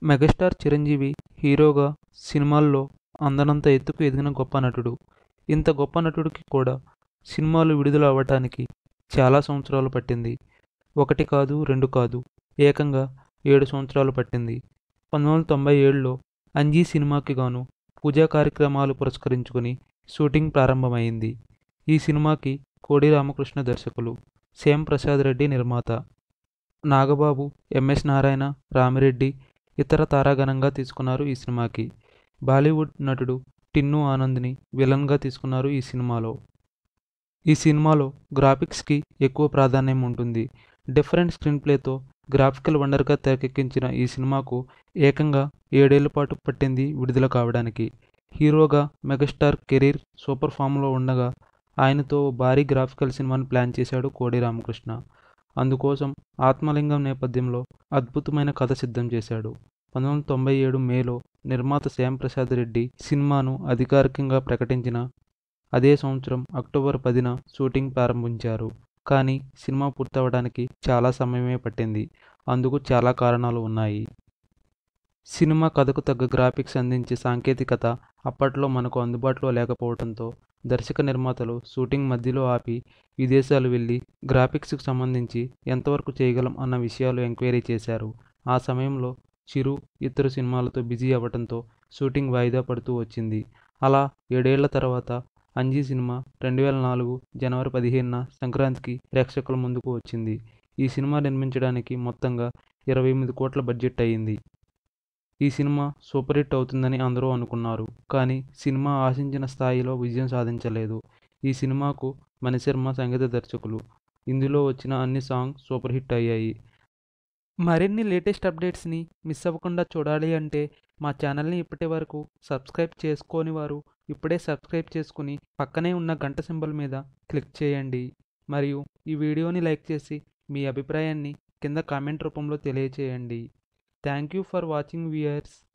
megastar Chiranjeevi హీరోగా సినిమాల్లో అందనంత ఎత్తుకు ఎదిగిన గొప్ప నటుడు ఇంత గొప్ప నటుడికి కూడా సినిమాలు విడుదల అవ్వటానికి చాలా సంవత్సరాలు పట్టింది ఒకటి కాదు రెండు కాదు ఏకంగా ఏడు సంవత్సరాలు పట్టింది పంతొమ్మిది వందల తొంభై ఏడులో అంజీ సినిమాకి గాను పూజా కార్యక్రమాలు పురస్కరించుకుని షూటింగ్ ప్రారంభమైంది ఈ సినిమాకి కోడి రామకృష్ణ దర్శకులు శ్యామ్ ప్రసాద్ రెడ్డి నిర్మాత నాగబాబు ఎంఎస్ నారాయణ రామిరెడ్డి ఇతర తారాగణంగా తీసుకున్నారు ఈ సినిమాకి బాలీవుడ్ నటుడు టిన్ను ఆనంద్ని విలన్గా తీసుకున్నారు ఈ సినిమాలో ఈ సినిమాలో గ్రాఫిక్స్కి ఎక్కువ ప్రాధాన్యం ఉంటుంది డిఫరెంట్ స్క్రీన్ ప్లేతో గ్రాఫికల్ వండర్గా తెరకెక్కించిన ఈ సినిమాకు ఏకంగా ఏడేళ్ల పాటు పట్టింది విడుదల కావడానికి హీరోగా మెగాస్టార్ కెరీర్ సూపర్ ఫామ్లో ఉండగా ఆయనతో భారీ గ్రాఫికల్ సినిమాను ప్లాన్ చేశాడు కోడి రామకృష్ణ అందుకోసం ఆత్మలింగం నేపథ్యంలో అద్భుతమైన కథ సిద్ధం చేశాడు పంతొమ్మిది వందల తొంభై ఏడు మేలో నిర్మాత శ్యామ్ ప్రసాద్ రెడ్డి సినిమాను అధికారికంగా ప్రకటించిన అదే సంవత్సరం అక్టోబర్ పదిన షూటింగ్ ప్రారంభించారు కానీ సినిమా పూర్తవడానికి చాలా సమయమే పట్టింది అందుకు చాలా కారణాలు ఉన్నాయి సినిమా కథకు తగ్గ గ్రాఫిక్స్ అందించే సాంకేతికత అప్పట్లో మనకు అందుబాటులో లేకపోవడంతో దర్శక నిర్మాతలు షూటింగ్ మధ్యలో ఆపి విదేశాలు వెళ్ళి గ్రాఫిక్స్కి సంబంధించి ఎంతవరకు చేయగలం అన్న విషయాలు ఎంక్వైరీ చేశారు ఆ సమయంలో చిరు ఇతర సినిమాలతో బిజీ అవ్వడంతో షూటింగ్ వాయిదా పడుతూ వచ్చింది అలా ఏడేళ్ల తర్వాత అంజీ సినిమా రెండు వేల నాలుగు జనవరి పదిహేనున సంక్రాంతికి ప్రేక్షకుల ముందుకు వచ్చింది ఈ సినిమా నిర్మించడానికి మొత్తంగా ఇరవై ఎనిమిది కోట్ల బడ్జెట్ అయ్యింది ఈ సినిమా సూపర్ హిట్ అవుతుందని అందరూ అనుకున్నారు కానీ సినిమా ఆశించిన స్థాయిలో విజయం సాధించలేదు ఈ సినిమాకు మణిశర్మ సంగీత దర్శకులు ఇందులో వచ్చిన అన్ని సాంగ్స్ సూపర్ హిట్ అయ్యాయి మరిన్ని లేటెస్ట్ అప్డేట్స్ని మిస్ అవ్వకుండా చూడాలి అంటే మా ఛానల్ని ఇప్పటి వరకు సబ్స్క్రైబ్ చేసుకోని వారు ఇప్పుడే సబ్స్క్రైబ్ చేసుకుని పక్కనే ఉన్న గంట సింబల్ మీద క్లిక్ చేయండి మరియు ఈ వీడియోని లైక్ చేసి మీ అభిప్రాయాన్ని కింద కామెంట్ రూపంలో తెలియచేయండి thank you for watching weirs